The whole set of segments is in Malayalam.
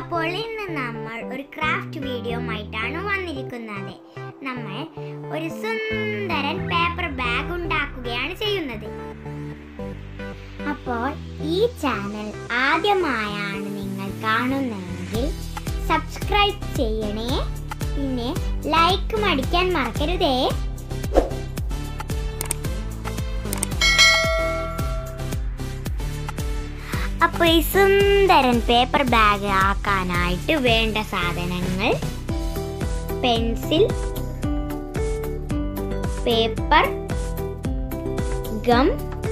അപ്പോൾ ഇന്ന് നമ്മൾ ഒരു ക്രാഫ്റ്റ് വീഡിയോ ആയിട്ടാണ് വന്നിരിക്കുന്നത് നമ്മൾ ഒരു സുന്ദരൻ പേപ്പർ ബാഗ് ഉണ്ടാക്കുകയാണ് ചെയ്യുന്നത് അപ്പോൾ ഈ ചാനൽ ആദ്യമായാണ് നിങ്ങൾ കാണുന്നതെങ്കിൽ സബ്സ്ക്രൈബ് ചെയ്യണേ പിന്നെ ലൈക്ക് മടിക്കാൻ മറക്കരുതേ അപ്പോൾ ഈ സുന്ദരൻ പേപ്പർ ബാഗ് ആക്കാനായിട്ട് വേണ്ട സാധനങ്ങൾ pencil paper gum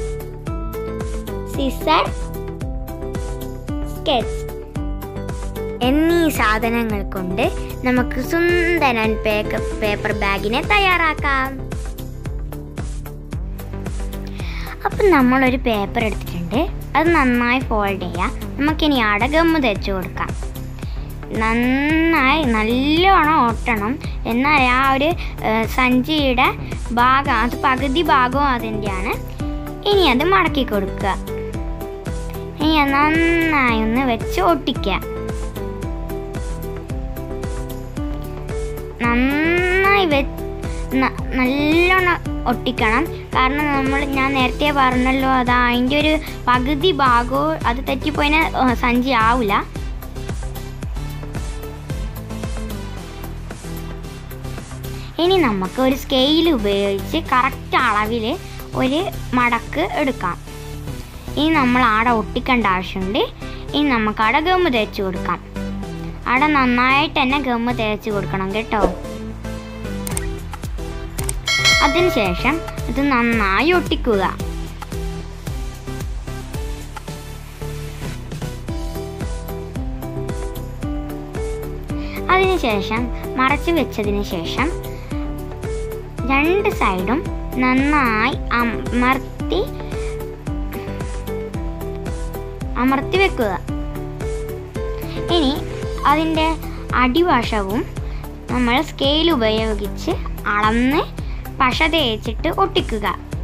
scissor sketch എന്നീ സാധനങ്ങൾ കൊണ്ട് നമുക്ക് സുന്ദരൻ പേപ്പർ ബാഗിനെ തയ്യാറാക്കാം അപ്പം നമ്മളൊരു പേപ്പർ എടുത്തിട്ടുണ്ട് അത് നന്നായി ഫോൾഡ് ചെയ്യാം നമുക്കിനി അടകമ്മ് തേച്ച് കൊടുക്കാം നന്നായി നല്ലോണം ഒട്ടണം എന്നാൽ ആ ഒരു ഏഹ്, സഞ്ചിയുടെ ഭാഗം അത് പകുതി ഭാഗവും അതിൻ്റെയാണ് ഇനി അത് മടക്കി കൊടുക്കുക ഇനി അത് നന്നായി ഒന്ന് വെച്ച് ഒട്ടിക്കുക നന്നായി വെ ന- നല്ലോണം ഒട്ടിക്കണം കാരണം നമ്മൾ ഞാൻ നേരത്തെ പറഞ്ഞല്ലോ അത് അതിൻ്റെ ഒരു പകുതി ഭാഗവും അത് തെറ്റിപ്പോയിന് സഞ്ചി ആവില്ല ഇനി നമുക്ക് ഒരു സ്കെയിൽ ഉപയോഗിച്ച് കറക്റ്റ് അളവിൽ ഒരു മടക്ക് എടുക്കാം ഇനി നമ്മൾ ആടെ ഒട്ടിക്കേണ്ട ആവശ്യമുണ്ട് ഇനി നമുക്ക് ആടെ ഗമ്മ് തേച്ച് കൊടുക്കാം അവിടെ നന്നായിട്ട് തന്നെ ഗമ്മ് തേച്ച് കൊടുക്കണം കേട്ടോ അതിനുശേഷം ഇത് നന്നായി ഒട്ടിക്കുക അതിനുശേഷം മറച്ചു വെച്ചതിന് ശേഷം രണ്ട് സൈഡും നന്നായി അമർത്തി അമർത്തി വെക്കുക ഇനി അതിൻ്റെ അടിവശവും നമ്മൾ സ്കെയിൽ ഉപയോഗിച്ച് അളന്ന് പശ തേച്ചിട്ട് ഒട്ടിക്കുക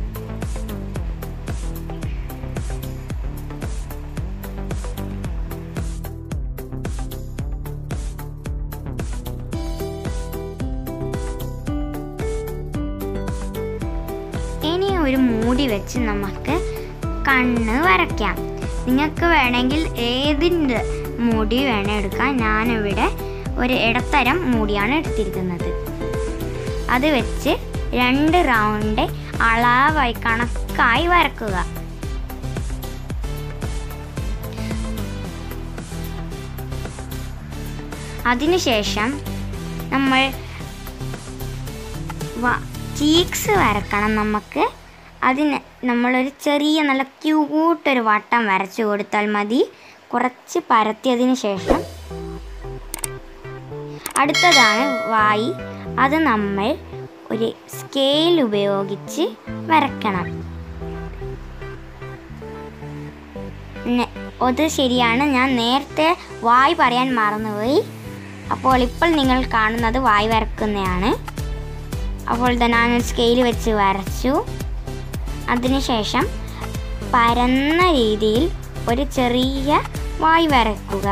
ഇനി ഒരു മൂടി വെച്ച് നമുക്ക് കണ്ണ് വരയ്ക്കാം നിങ്ങൾക്ക് വേണമെങ്കിൽ ഏതിൻ്റെ മൂടി വേണേ എടുക്കാം ഞാനിവിടെ ഒരു ഇടത്തരം മൂടിയാണ് എടുത്തിരിക്കുന്നത് അത് വെച്ച് രണ്ട് റൗണ്ട് അളവായി കണക്കായി വരക്കുക അതിനുശേഷം നമ്മൾ ചീക്സ് വരക്കണം നമുക്ക് അതിന് നമ്മളൊരു ചെറിയ നല്ല ക്യൂട്ടൊരു വട്ടം വരച്ചു കൊടുത്താൽ മതി കുറച്ച് പരത്തിയതിന് ശേഷം അടുത്തതാണ് വായി അത് നമ്മൾ ഒരു സ്കെയിൽ ഉപയോഗിച്ച് വരക്കണം നെ- അത് ശരിയാണ് ഞാൻ നേരത്തെ വായ് പറയാൻ മറന്നുപോയി അപ്പോൾ ഇപ്പോൾ നിങ്ങൾ കാണുന്നത് വായ് വരക്കുന്നതാണ് അപ്പോൾ തന്നെ ഞാൻ സ്കെയിൽ വെച്ച് വരച്ചു അതിനുശേഷം പരന്ന രീതിയിൽ ഒരു ചെറിയ വായ് വരക്കുക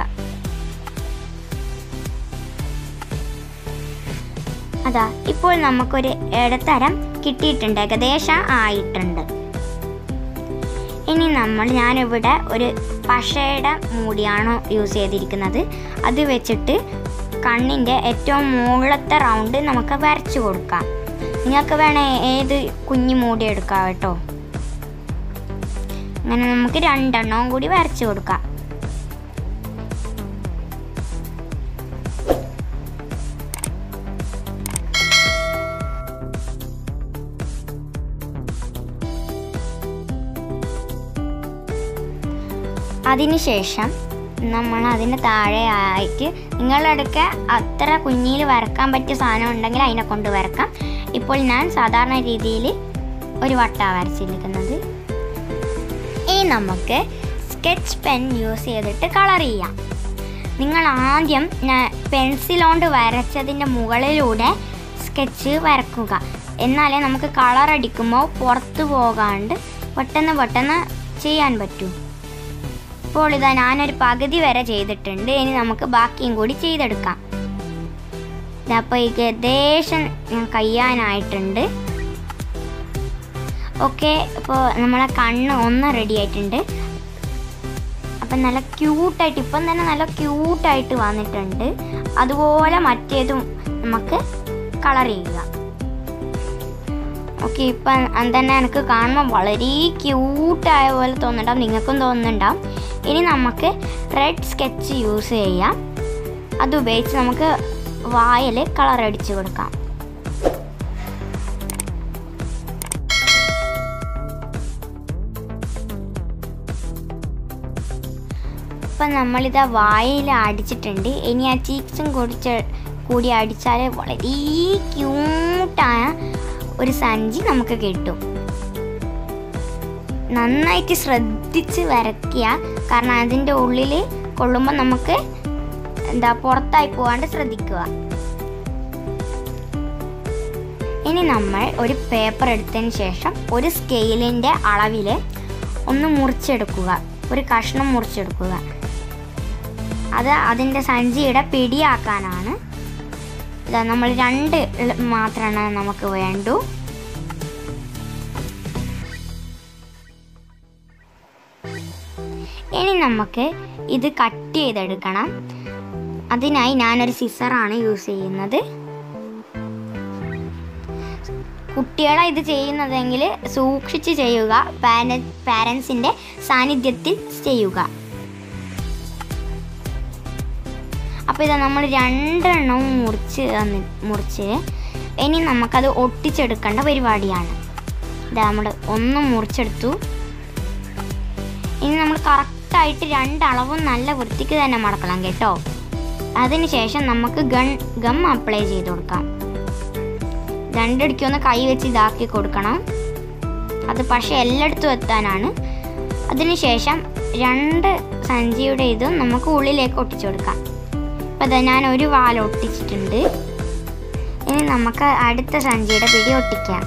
അതാ ഇപ്പോൾ നമുക്കൊരു ഇടത്തരം കിട്ടിയിട്ടുണ്ട് ഏകദേശം ആയിട്ടുണ്ട് ഇനി നമ്മൾ ഞാനിവിടെ ഒരു പശയുടെ മൂടിയാണ് യൂസ് ചെയ്തിരിക്കുന്നത് അത് വെച്ചിട്ട് കണ്ണിൻ്റെ ഏറ്റവും മുകളിലത്തെ റൗണ്ട് നമുക്ക് വരച്ചു കൊടുക്കാം നിങ്ങൾക്ക് വേണേ ഏത് കുഞ്ഞു മൂടി എടുക്കാം കേട്ടോ അങ്ങനെ നമുക്ക് രണ്ടെണ്ണവും കൂടി വരച്ചു കൊടുക്കാം അതിനുശേഷം നമ്മൾ അതിന് താഴെ ആയിട്ട് നിങ്ങളടുക്കെ അത്ര കുഞ്ഞിൽ വരക്കാൻ പറ്റിയ സാധനം ഉണ്ടെങ്കിൽ അതിനെ കൊണ്ട് വരക്കാം ഇപ്പോൾ ഞാൻ സാധാരണ രീതിയിൽ ഒരു വട്ടാണ് വരച്ചിരിക്കുന്നത് ഇനി നമുക്ക് സ്കെച്ച് പെൻ യൂസ് ചെയ്തിട്ട് കളർ ചെയ്യാം നിങ്ങൾ ആദ്യം പെൻസിൽ കൊണ്ട് വരച്ചതിൻ്റെ മുകളിലൂടെ സ്കെച്ച് വരക്കുക എന്നാലേ നമുക്ക് കളർ അടിക്കുമ്പോൾ പുറത്ത് പോകാണ്ട് പെട്ടെന്ന് പെട്ടെന്ന് ചെയ്യാൻ പറ്റൂ ഇപ്പോൾ ഇതാ ഞാനൊരു പകുതി വരെ ചെയ്തിട്ടുണ്ട് ഇനി നമുക്ക് ബാക്കിയും കൂടി ചെയ്തെടുക്കാം അപ്പോൾ ഏകദേശം ഞാൻ കഴിയാനായിട്ടുണ്ട് ഓക്കെ ഇപ്പോൾ നമ്മളെ കണ്ണ് ഒന്ന് റെഡി ആയിട്ടുണ്ട് അപ്പം നല്ല ക്യൂട്ടായിട്ട് ഇപ്പം തന്നെ നല്ല ക്യൂട്ടായിട്ട് വന്നിട്ടുണ്ട് അതുപോലെ മറ്റേതും നമുക്ക് കളർ ചെയ്യുക ഓക്കെ ഇപ്പം തന്നെ എനിക്ക് കാണുമ്പോൾ വളരെ ക്യൂട്ടായ പോലെ തോന്നുന്നുണ്ടാവും നിങ്ങൾക്കും തോന്നുന്നുണ്ടാവും ഇനി നമുക്ക് റെഡ് സ്കെച്ച് യൂസ് ചെയ്യാം അത് ഉപയോഗിച്ച് നമുക്ക് വായിൽ കളർ അടിച്ചു കൊടുക്കാം ഇപ്പം നമ്മളിതാ വായിൽ അടിച്ചിട്ടുണ്ട് ഇനി ആ ചീക്സും കുടിച്ച് കൂടി അടിച്ചാൽ വളരെ ക്യൂട്ടായ ഒരു സഞ്ചി നമുക്ക് കിട്ടും നന്നായിട്ട് ശ്രദ്ധിച്ച് വരയ്ക്കുക കാരണം അതിൻ്റെ ഉള്ളിൽ കൊള്ളുമ്പോൾ നമുക്ക് എന്താ പുറത്തായി പോകാണ്ട് ശ്രദ്ധിക്കുക ഇനി നമ്മൾ ഒരു പേപ്പർ എടുത്തതിന് ശേഷം ഒരു സ്കെയിലിൻ്റെ അളവിൽ ഒന്ന് മുറിച്ചെടുക്കുക ഒരു കഷ്ണം മുറിച്ചെടുക്കുക അത് അതിൻ്റെ സഞ്ചിയുടെ പിടിയാക്കാനാണ് ഇതാ നമ്മൾ രണ്ട് ഇള- മാത്രമാണ് നമുക്ക് വേണ്ടു ഇനി നമുക്ക് ഇത് കട്ട് ചെയ്തെടുക്കണം അതിനായി ഞാനൊരു സിസറാണ് യൂസ് ചെയ്യുന്നത് കുട്ടികളെ ഇത് ചെയ്യുന്നതെങ്കിൽ സൂക്ഷിച്ച് ചെയ്യുക പാരൻസിൻ്റെ സാന്നിധ്യത്തിൽ ചെയ്യുക അപ്പോൾ ഇത് നമ്മൾ രണ്ടെണ്ണവും മുറിച്ച് തന്നി- മുറിച്ച് ഇനി നമുക്കത് ഒട്ടിച്ചെടുക്കേണ്ട പരിപാടിയാണ് ഇതാ നമ്മൾ ഒന്ന് മുറിച്ചെടുത്തു ഇനി നമ്മൾ കറക്റ്റായിട്ട് രണ്ടളവും നല്ല വൃത്തിക്ക് തന്നെ മടക്കണം കേട്ടോ അതിനുശേഷം നമുക്ക് ഗൺ ഗം അപ്ലൈ ചെയ്ത് കൊടുക്കാം രണ്ടിടയ്ക്കും ഒന്ന് കൈ വെച്ച് ഇതാക്കി കൊടുക്കണം അത് പക്ഷേ എല്ലായിടത്തും എത്താനാണ് അതിനുശേഷം രണ്ട് സഞ്ചിയുടെ ഇതും നമുക്ക് ഉള്ളിലേക്ക് ഒട്ടിച്ചു കൊടുക്കാം അപ്പോൾ ഇതാ ഞാൻ ഒരു വാൽ ഒട്ടിച്ചിട്ടുണ്ട് ഇനി നമുക്ക് അടുത്ത സഞ്ചിയുടെ പിടി ഒട്ടിക്കാം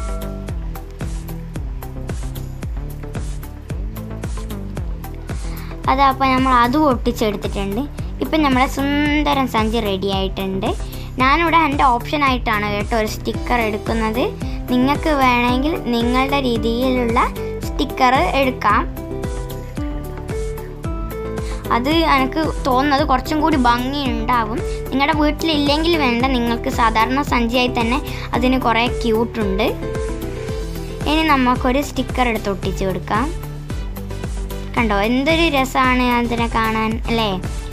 അതപ്പോൾ നമ്മൾ അതും ഒട്ടിച്ചെടുത്തിട്ടുണ്ട് ഇപ്പം നമ്മളെ സുന്ദരം സഞ്ചി റെഡി ആയിട്ടുണ്ട് ഞാനിവിടെ എൻ്റെ ഓപ്ഷനായിട്ടാണ് കേട്ടോ ഒരു സ്റ്റിക്കർ എടുക്കുന്നത് നിങ്ങൾക്ക് വേണമെങ്കിൽ നിങ്ങളുടെ രീതിയിലുള്ള സ്റ്റിക്കർ എടുക്കാം അത് എനിക്ക് തോന്നുന്നത് കുറച്ചും കൂടി ഭംഗി ഉണ്ടാവും നിങ്ങളുടെ വീട്ടിലില്ലെങ്കിൽ വേണ്ട നിങ്ങൾക്ക് സാധാരണ സഞ്ചിയായി തന്നെ അതിന് കുറേ ക്യൂട്ടുണ്ട് ഇനി നമുക്കൊരു സ്റ്റിക്കർ എടുത്ത് ഒട്ടിച്ച് കൊടുക്കാം കണ്ടോ എന്തൊരു രസമാണ് അതിനെ കാണാൻ അല്ലേ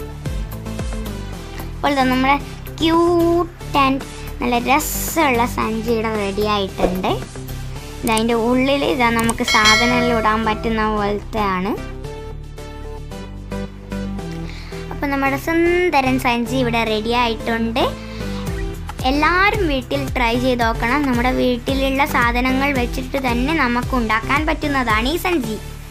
അപ്പോൾ ദാ നമ്മുടെ ക്യൂട്ട് ആൻഡ് നല്ല രസമുള്ള സഞ്ചിയുടെ റെഡി ആയിട്ടുണ്ട് ഇതതിൻ്റെ ഉള്ളിൽ ഇതാ നമുക്ക് സാധനമെല്ലാം ഇടാൻ പറ്റുന്ന പോലത്തെ ആണ് അപ്പോൾ നമ്മുടെ സുന്ദരൻ സഞ്ചി ഇവിടെ റെഡി ആയിട്ടുണ്ട് എല്ലാവരും വീട്ടിൽ ട്രൈ ചെയ്ത് നോക്കണം നമ്മുടെ വീട്ടിലുള്ള സാധനങ്ങൾ വെച്ചിട്ട് തന്നെ നമുക്ക് ഉണ്ടാക്കാൻ പറ്റുന്നതാണ് ഈ സഞ്ചി